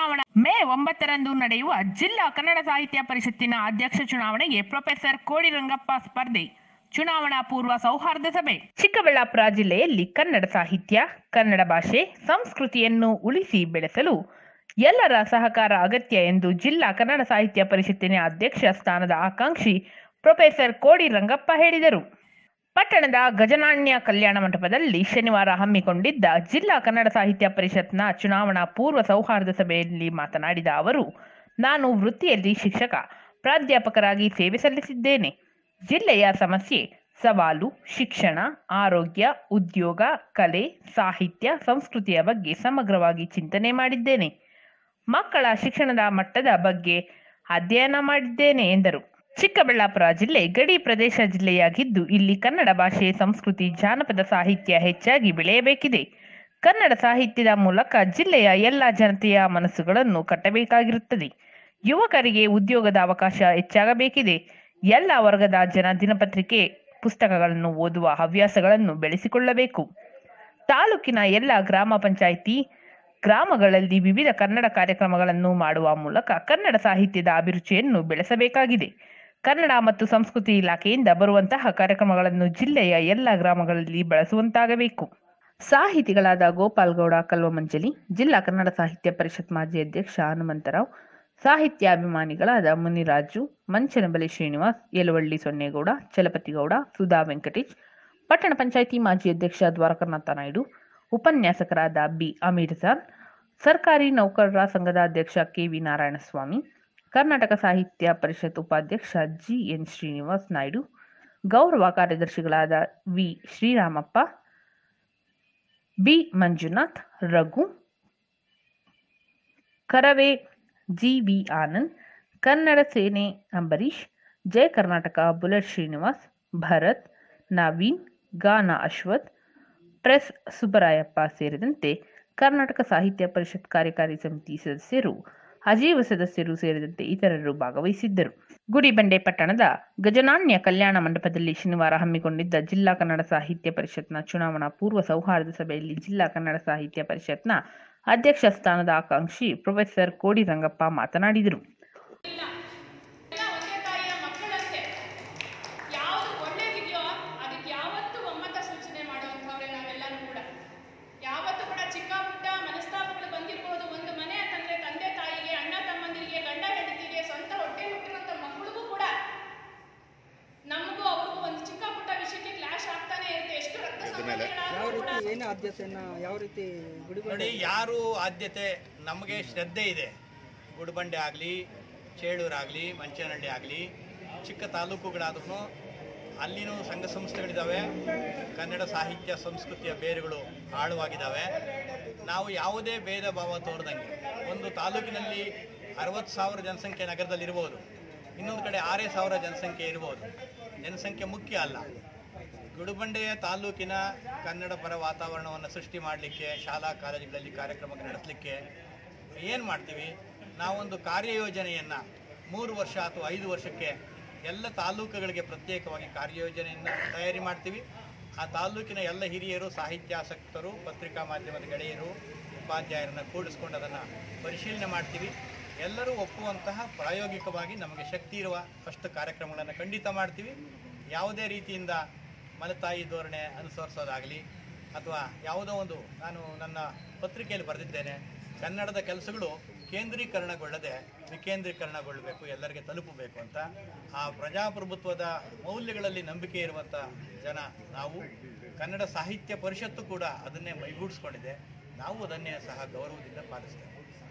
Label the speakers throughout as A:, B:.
A: ಚುನಾವಣಾ ಮೇ ಒಂಬತ್ತರಂದು ನಡೆಯುವ ಜಿಲ್ಲಾ ಕನ್ನಡ ಸಾಹಿತ್ಯ ಪರಿಷತ್ತಿನ ಅಧ್ಯಕ್ಷ ಚುನಾವಣೆಗೆ ಪ್ರೊಫೆಸರ್ ಕೋಡಿರಂಗಪ್ಪ ಸ್ಪರ್ಧೆ ಚುನಾವಣಾ ಪೂರ್ವ ಸೌಹಾರ್ದ ಸಭೆ ಚಿಕ್ಕಬಳ್ಳಾಪುರ ಜಿಲ್ಲೆಯಲ್ಲಿ ಕನ್ನಡ ಸಾಹಿತ್ಯ ಕನ್ನಡ ಭಾಷೆ ಸಂಸ್ಕೃತಿಯನ್ನು ಉಳಿಸಿ ಬೆಳೆಸಲು ಎಲ್ಲರ ಸಹಕಾರ ಅಗತ್ಯ ಎಂದು ಜಿಲ್ಲಾ ಕನ್ನಡ ಸಾಹಿತ್ಯ ಪರಿಷತ್ತಿನ ಅಧ್ಯಕ್ಷ ಸ್ಥಾನದ ಆಕಾಂಕ್ಷಿ ಪ್ರೊಫೆಸರ್ ಕೋಡಿ ರಂಗಪ್ಪ ಹೇಳಿದರು ಪಟ್ಟಣದ ಗಜನಾಣ್ಯ ಕಲ್ಯಾಣ ಮಂಟಪದಲ್ಲಿ ಶನಿವಾರ ಹಮ್ಮಿಕೊಂಡಿದ್ದ ಜಿಲ್ಲಾ ಕನ್ನಡ ಸಾಹಿತ್ಯ ಪರಿಷತ್ನ ಚುನಾವಣಾ ಪೂರ್ವ ಸೌಹಾರ್ದ ಸಭೆಯಲ್ಲಿ ಮಾತನಾಡಿದ ಅವರು ನಾನು ವೃತ್ತಿಯಲ್ಲಿ ಶಿಕ್ಷಕ ಪ್ರಾಧ್ಯಾಪಕರಾಗಿ ಸೇವೆ ಸಲ್ಲಿಸಿದ್ದೇನೆ ಜಿಲ್ಲೆಯ ಸಮಸ್ಯೆ ಸವಾಲು ಶಿಕ್ಷಣ ಆರೋಗ್ಯ ಉದ್ಯೋಗ ಕಲೆ ಸಾಹಿತ್ಯ ಸಂಸ್ಕೃತಿಯ ಬಗ್ಗೆ ಸಮಗ್ರವಾಗಿ ಚಿಂತನೆ ಮಾಡಿದ್ದೇನೆ ಮಕ್ಕಳ ಶಿಕ್ಷಣದ ಮಟ್ಟದ ಬಗ್ಗೆ ಅಧ್ಯಯನ ಮಾಡಿದ್ದೇನೆ ಎಂದರು ಚಿಕ್ಕಬಳ್ಳಾಪುರ ಜಿಲ್ಲೆ ಗಡಿ ಪ್ರದೇಶ ಜಿಲ್ಲೆಯಾಗಿದ್ದು ಇಲ್ಲಿ ಕನ್ನಡ ಭಾಷೆ ಸಂಸ್ಕೃತಿ ಜಾನಪದ ಸಾಹಿತ್ಯ ಹೆಚ್ಚಾಗಿ ಬೆಳೆಯಬೇಕಿದೆ ಕನ್ನಡ ಸಾಹಿತ್ಯದ ಮೂಲಕ ಜಿಲ್ಲೆಯ ಎಲ್ಲ ಜನತೆಯ ಮನಸ್ಸುಗಳನ್ನು ಕಟ್ಟಬೇಕಾಗಿರುತ್ತದೆ ಯುವಕರಿಗೆ ಉದ್ಯೋಗದ ಅವಕಾಶ ಹೆಚ್ಚಾಗಬೇಕಿದೆ ಎಲ್ಲ ವರ್ಗದ ಜನ ದಿನಪತ್ರಿಕೆ ಪುಸ್ತಕಗಳನ್ನು ಓದುವ ಹವ್ಯಾಸಗಳನ್ನು ಬೆಳೆಸಿಕೊಳ್ಳಬೇಕು ತಾಲೂಕಿನ ಎಲ್ಲ ಗ್ರಾಮ ಪಂಚಾಯಿತಿ ಗ್ರಾಮಗಳಲ್ಲಿ ವಿವಿಧ ಕನ್ನಡ ಕಾರ್ಯಕ್ರಮಗಳನ್ನು ಮಾಡುವ ಮೂಲಕ ಕನ್ನಡ ಸಾಹಿತ್ಯದ ಅಭಿರುಚಿಯನ್ನು ಬೆಳೆಸಬೇಕಾಗಿದೆ ಕನ್ನಡ ಮತ್ತು ಸಂಸ್ಕೃತಿ ಇಲಾಖೆಯಿಂದ ಬರುವಂತಹ ಕಾರ್ಯಕ್ರಮಗಳನ್ನು ಜಿಲ್ಲೆಯ ಎಲ್ಲ ಗ್ರಾಮಗಳಲ್ಲಿ ಬಳಸುವಂತಾಗಬೇಕು ಸಾಹಿತಿಗಳಾದ ಗೋಪಾಲ್ ಗೌಡ ಕಲ್ವಮಂಜಲಿ ಜಿಲ್ಲಾ ಕನ್ನಡ ಸಾಹಿತ್ಯ ಪರಿಷತ್ ಮಾಜಿ ಅಧ್ಯಕ್ಷ ಹನುಮಂತರಾವ್ ಸಾಹಿತ್ಯಾಭಿಮಾನಿಗಳಾದ ಮುನಿರಾಜು ಮಂಚನಬಲಿ ಶ್ರೀನಿವಾಸ್ ಯಲವಳ್ಳಿ ಸೊನ್ನೇಗೌಡ ಚಲಪತಿಗೌಡ ಸುಧಾ ವೆಂಕಟೇಶ್ ಪಟ್ಟಣ ಪಂಚಾಯಿತಿ ಮಾಜಿ ಅಧ್ಯಕ್ಷ ದ್ವಾರಕನಾಥ ನಾಯ್ಡು ಉಪನ್ಯಾಸಕರಾದ ಬಿ ಅಮೀರ್ಜಾನ್ ಸರ್ಕಾರಿ ನೌಕರರ ಸಂಘದ ಅಧ್ಯಕ್ಷ ಕೆವಿ ನಾರಾಯಣಸ್ವಾಮಿ ಕರ್ನಾಟಕ ಸಾಹಿತ್ಯ ಪರಿಷತ್ ಉಪಾಧ್ಯಕ್ಷ ಜಿ ಎನ್ ಶ್ರೀನಿವಾಸ್ ನಾಯ್ಡು ಗೌರವ ಕಾರ್ಯದರ್ಶಿಗಳಾದ V Sriramappa B Manjunath Raghu Karave G V Anand Kannada Sene Ambareesh Jaya Karnataka bullet Srinivas Bharath Naveen ಗಾನ ಅಶ್ವಥ್ ಪ್ರೆಸ್ ಸುಬ್ಬರಾಯಪ್ಪ ಸೇರಿದಂತೆ ಕರ್ನಾಟಕ ಸಾಹಿತ್ಯ ಪರಿಷತ್ ಕಾರ್ಯಕಾರಿ ಸಮಿತಿ ಸದಸ್ಯರು ಅಜೀವ ಸದಸ್ಯರು ಸೇರಿದಂತೆ ಇತರರು ಭಾಗವಹಿಸಿದ್ದರು ಗುಡಿಬಂಡೆ ಪಟ್ಟಣದ ಗಜನಾಣ್ಯ ಕಲ್ಯಾಣ ಮಂಟಪದಲ್ಲಿ ಶನಿವಾರ ಹಮ್ಮಿಕೊಂಡಿದ್ದ ಜಿಲ್ಲಾ ಕನ್ನಡ ಸಾಹಿತ್ಯ ಪರಿಷತ್ನ ಚುನಾವಣಾ ಪೂರ್ವ ಸೌಹಾರ್ದ ಸಭೆಯಲ್ಲಿ ಜಿಲ್ಲಾ ಕನ್ನಡ ಸಾಹಿತ್ಯ ಪರಿಷತ್ನ ಅಧ್ಯಕ್ಷ ಸ್ಥಾನದ ಆಕಾಂಕ್ಷಿ ಪ್ರೊಫೆಸರ್ ಕೋಡಿ ರಂಗಪ್ಪ ಮಾತನಾಡಿದರು
B: ಇಲ್ಲ ಎಲ್ಲ ಒಂದೇ ತಾಯಿಯ ಮಕ್ಕಳಂತೆ ಯಾವುದು ಒಳ್ಳೇದಿದೆಯೋ ಅದಕ್ಕೆ ಯಾವತ್ತೂ ಒಮ್ಮತ ಸೂಚನೆ ಮಾಡುವಂಥವ್ರೆ ನಾವೆಲ್ಲರೂ ಕೂಡ ಯಾವತ್ತೂ ಕೂಡ ಚಿಕ್ಕ ಪುಟ್ಟ ಮನಸ್ತಾಪಗಳು ಬಂದಿರ್ಬೋದು ಒಂದು ಮನೆ ಅಂತಂದ್ರೆ ತಂದೆ ತಾಯಿಗೆ ಅಣ್ಣ ತಮ್ಮಂದಿರಿಗೆ ಗಂಡ ಹೆಂಡತಿಗೆ ಸ್ವಂತ ಹೊಟ್ಟೆ ಹುಟ್ಟಿರುವಂಥ ಮಕ್ಕಳಿಗೂ ಕೂಡ ನಮಗೂ ಅವ್ರಿಗೂ ಒಂದು ಚಿಕ್ಕ ಪುಟ್ಟ ವಿಷಯಕ್ಕೆ ಕ್ಲಾಶ್ ಆಗ್ತಾನೆ ಇರುತ್ತೆ ಎಷ್ಟು ರಕ್ತ
C: ಯಾವ
B: ಸಂಬಂಧಿಗಳಾದ್ರೂ ಕೂಡ
C: ರೀತಿ ಏನು ಆದ್ಯತೆಯನ್ನ ಯಾವ ರೀತಿ ಗುಡಿಬಂಡೆ
D: ನೋಡಿ ಯಾರು ಆದ್ಯತೆ ನಮಗೆ ಶ್ರದ್ಧೆ ಇದೆ ಗುಡಿಬಂಡೆ ಆಗಲಿ ಚೇಳೂರಾಗಲಿ ಮಂಚನಹಳ್ಳಿ ಆಗಲಿ ಚಿಕ್ಕ ತಾಲೂಕುಗಳಾದ್ರೂ ಅಲ್ಲಿನೂ ಸಂಘ ಸಂಸ್ಥೆಗಳಿದ್ದಾವೆ ಕನ್ನಡ ಸಾಹಿತ್ಯ ಸಂಸ್ಕೃತಿಯ ಬೇರುಗಳು ಆಳವಾಗಿದ್ದಾವೆ ನಾವು ಯಾವುದೇ ಭೇದ ಭಾವ ತೋರ್ದಂಗೆ ಒಂದು ತಾಲೂಕಿನಲ್ಲಿ ಅರವತ್ತು ಸಾವಿರ ಜನಸಂಖ್ಯೆ ನಗರದಲ್ಲಿ ಇರ್ಬೋದು ಇನ್ನೊಂದು ಕಡೆ ಆರೇ ಸಾವಿರ ಜನಸಂಖ್ಯೆ ಇರ್ಬೋದು ಜನಸಂಖ್ಯೆ ಮುಖ್ಯ ಅಲ್ಲ ಗುಡುಬಂಡೆಯ ತಾಲೂಕಿನ ಕನ್ನಡ ಪರ ವಾತಾವರಣವನ್ನು ಸೃಷ್ಟಿ ಮಾಡಲಿಕ್ಕೆ ಶಾಲಾ ಕಾಲೇಜುಗಳಲ್ಲಿ ಕಾರ್ಯಕ್ರಮ ನಡೆಸಲಿಕ್ಕೆ ಏನು ಮಾಡ್ತೀವಿ ನಾವೊಂದು ಕಾರ್ಯಯೋಜನೆಯನ್ನು ಮೂರು ವರ್ಷ ಅಥವಾ ಐದು ವರ್ಷಕ್ಕೆ ಎಲ್ಲ ತಾಲೂಕುಗಳಿಗೆ ಪ್ರತ್ಯೇಕವಾಗಿ ಕಾರ್ಯಯೋಜನೆಯನ್ನು ತಯಾರಿ ಮಾಡ್ತೀವಿ ಆ ತಾಲೂಕಿನ ಎಲ್ಲ ಹಿರಿಯರು ಸಾಹಿತ್ಯಾಸಕ್ತರು ಪತ್ರಿಕಾ ಮಾಧ್ಯಮದ ಗೆಳೆಯರು ಉಪಾಧ್ಯಾಯರನ್ನು ಕೂಡಿಸ್ಕೊಂಡು ಅದನ್ನು ಪರಿಶೀಲನೆ ಮಾಡ್ತೀವಿ ಎಲ್ಲರೂ ಒಪ್ಪುವಂತಹ ಪ್ರಾಯೋಗಿಕವಾಗಿ ನಮಗೆ ಶಕ್ತಿ ಇರುವ ಫಸ್ಟ್ ಕಾರ್ಯಕ್ರಮಗಳನ್ನು ಖಂಡಿತ ಮಾಡ್ತೀವಿ ಯಾವುದೇ ರೀತಿಯಿಂದ ಮಲತಾಯಿ ಧೋರಣೆ ಅನುಸರಿಸೋದಾಗಲಿ ಅಥವಾ ಯಾವುದೋ ಒಂದು ನಾನು ನನ್ನ ಪತ್ರಿಕೆಯಲ್ಲಿ ಬರೆದಿದ್ದೇನೆ ಕನ್ನಡದ ಕೆಲಸಗಳು ಕೇಂದ್ರೀಕರಣಗೊಳ್ಳದೆ ವಿಕೇಂದ್ರೀಕರಣಗೊಳ್ಳಬೇಕು ಎಲ್ಲರಿಗೆ ತಲುಪಬೇಕು ಅಂತ ಆ ಪ್ರಜಾಪ್ರಭುತ್ವದ ಮೌಲ್ಯಗಳಲ್ಲಿ ನಂಬಿಕೆ ಇರುವಂಥ ಜನ ನಾವು ಕನ್ನಡ ಸಾಹಿತ್ಯ ಪರಿಷತ್ತು ಕೂಡ ಅದನ್ನೇ ಮೈಗೂಡಿಸ್ಕೊಂಡಿದೆ ನಾವು ಅದನ್ನೇ ಸಹ ಗೌರವದಿಂದ ಪಾಲಿಸ್ತೇವೆ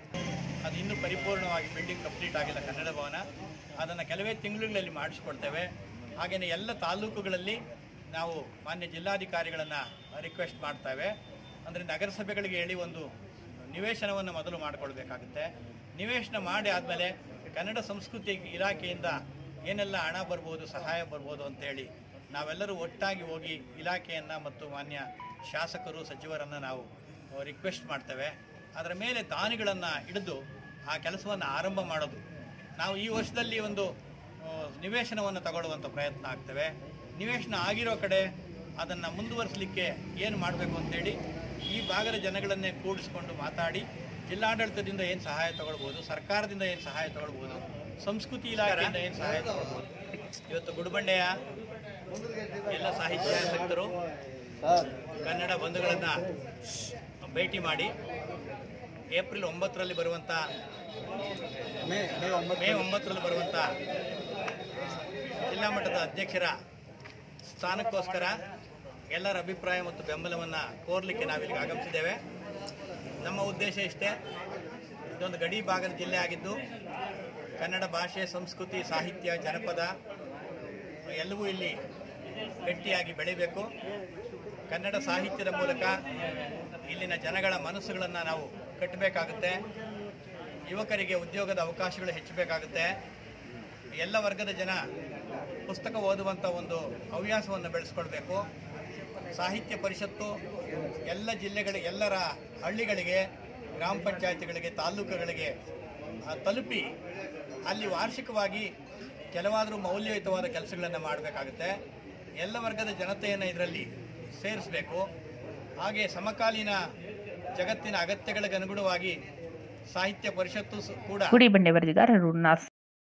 D: ಅದು ಇನ್ನೂ ಪರಿಪೂರ್ಣವಾಗಿ ಬಿಲ್ಡಿಂಗ್ ಕಂಪ್ಲೀಟ್ ಆಗಿಲ್ಲ ಕನ್ನಡ ಭವನ ಅದನ್ನು ಕೆಲವೇ ತಿಂಗಳುಗಳಲ್ಲಿ ಮಾಡಿಸ್ಕೊಡ್ತೇವೆ ಹಾಗೆಯೇ ಎಲ್ಲ ತಾಲೂಕುಗಳಲ್ಲಿ ನಾವು ಮಾನ್ಯ ಜಿಲ್ಲಾಧಿಕಾರಿಗಳನ್ನು ರಿಕ್ವೆಸ್ಟ್ ಮಾಡ್ತೇವೆ ಅಂದರೆ ನಗರಸಭೆಗಳಿಗೆ ಹೇಳಿ ಒಂದು ನಿವೇಶನವನ್ನು ಮೊದಲು ಮಾಡಿಕೊಳ್ಬೇಕಾಗುತ್ತೆ ನಿವೇಶನ ಮಾಡಿ ಆದಮೇಲೆ ಕನ್ನಡ ಸಂಸ್ಕೃತಿ ಇಲಾಖೆಯಿಂದ ಏನೆಲ್ಲ ಹಣ ಬರ್ಬೋದು ಸಹಾಯ ಬರ್ಬೋದು ಅಂತೇಳಿ ನಾವೆಲ್ಲರೂ ಒಟ್ಟಾಗಿ ಹೋಗಿ ಇಲಾಖೆಯನ್ನು ಮತ್ತು ಮಾನ್ಯ ಶಾಸಕರು ಸಚಿವರನ್ನು ನಾವು ರಿಕ್ವೆಸ್ಟ್ ಮಾಡ್ತೇವೆ ಅದರ ಮೇಲೆ ದಾನಿಗಳನ್ನು ಹಿಡಿದು ಆ ಕೆಲಸವನ್ನು ಆರಂಭ ಮಾಡೋದು ನಾವು ಈ ವರ್ಷದಲ್ಲಿ ಒಂದು ಆ, ನಿವೇಶನವನ್ನು ತಗೊಳ್ಳುವಂಥ ಪ್ರಯತ್ನ ಆಗ್ತೇವೆ ನಿವೇಶನ ಆಗಿರೋ ಕಡೆ ಅದನ್ನು ಮುಂದುವರಿಸಲಿಕ್ಕೆ ಏನು ಮಾಡಬೇಕು ಅಂತೇಳಿ ಈ ಭಾಗದ ಜನಗಳನ್ನೇ ಕೂಡಿಸ್ಕೊಂಡು ಮಾತಾಡಿ ಜಿಲ್ಲಾಡಳಿತದಿಂದ ಏನು ಸಹಾಯ ತಗೊಳ್ಬೋದು ಸರ್ಕಾರದಿಂದ ಏನು ಸಹಾಯ ತಗೊಳ್ಬೋದು ಸಂಸ್ಕೃತಿ ಇಲಾಖೆಯಿಂದ ಏನು ಸಹಾಯ ತಗೊಳ್ಬೋದು ಇವತ್ತು ಗುಡಿಬಂಡೆಯ ಎಲ್ಲ ಸಾಹಿತ್ಯಾಸಕ್ತರು ಕನ್ನಡ ಬಂಧುಗಳನ್ನು ಭೇಟಿ ಮಾಡಿ ಏಪ್ರಿಲ್ ಒಂಬತ್ತರಲ್ಲಿ ಬರುವಂಥ
C: ಮೇ ಮೇ ಒಂಬತ್ತು
D: ಮೇ ಒಂಬತ್ತರಲ್ಲಿ ಬರುವಂಥ ಜಿಲ್ಲಾ ಮಟ್ಟದ ಅಧ್ಯಕ್ಷರ ಸ್ಥಾನಕ್ಕೋಸ್ಕರ ಎಲ್ಲರ ಅಭಿಪ್ರಾಯ ಮತ್ತು ಬೆಂಬಲವನ್ನು ಕೋರಲಿಕ್ಕೆ ನಾವಿಲ್ಲಿಗೆ ಆಗಮಿಸಿದ್ದೇವೆ ನಮ್ಮ ಉದ್ದೇಶ ಇಷ್ಟೇ ಇದೊಂದು ಗಡಿ ಭಾಗದ ಜಿಲ್ಲೆ ಆಗಿದ್ದು ಕನ್ನಡ ಭಾಷೆ ಸಂಸ್ಕೃತಿ ಸಾಹಿತ್ಯ ಜನಪದ ಎಲ್ಲವೂ ಇಲ್ಲಿ ಗಟ್ಟಿಯಾಗಿ ಬೆಳಿಬೇಕು ಕನ್ನಡ ಸಾಹಿತ್ಯದ ಮೂಲಕ ಇಲ್ಲಿನ ಜನಗಳ ಮನಸ್ಸುಗಳನ್ನು ನಾವು ಕಟ್ಟಬೇಕಾಗುತ್ತೆ ಯುವಕರಿಗೆ ಉದ್ಯೋಗದ ಅವಕಾಶಗಳು ಹೆಚ್ಚಬೇಕಾಗುತ್ತೆ ಎಲ್ಲ ವರ್ಗದ ಜನ ಪುಸ್ತಕ ಓದುವಂಥ ಒಂದು ಹವ್ಯಾಸವನ್ನು ಬೆಳೆಸ್ಕೊಳ್ಬೇಕು ಸಾಹಿತ್ಯ ಪರಿಷತ್ತು ಎಲ್ಲ ಜಿಲ್ಲೆಗಳಿಗೆ ಎಲ್ಲರ ಹಳ್ಳಿಗಳಿಗೆ ಗ್ರಾಮ ಪಂಚಾಯತಿಗಳಿಗೆ ತಾಲೂಕುಗಳಿಗೆ ಆ, ತಲುಪಿ ಅಲ್ಲಿ ವಾರ್ಷಿಕವಾಗಿ ಕೆಲವಾದರೂ ಮೌಲ್ಯಯುತವಾದ ಕೆಲಸಗಳನ್ನು ಮಾಡಬೇಕಾಗುತ್ತೆ ಎಲ್ಲ ವರ್ಗದ ಜನತೆಯನ್ನು ಇದರಲ್ಲಿ ಸೇರಿಸಬೇಕು ಹಾಗೆ ಸಮಕಾಲೀನ ಜಗತ್ತಿನ ಅಗತ್ಯಗಳಿಗೆ ಅನುಗುಣವಾಗಿ ಸಾಹಿತ್ಯ ಪರಿಷತ್ತು ಸ- ಕೂಡ
A: ಗುಡಿಬಂಡೆ ವರದಿಗಾರರು ನಾಸ್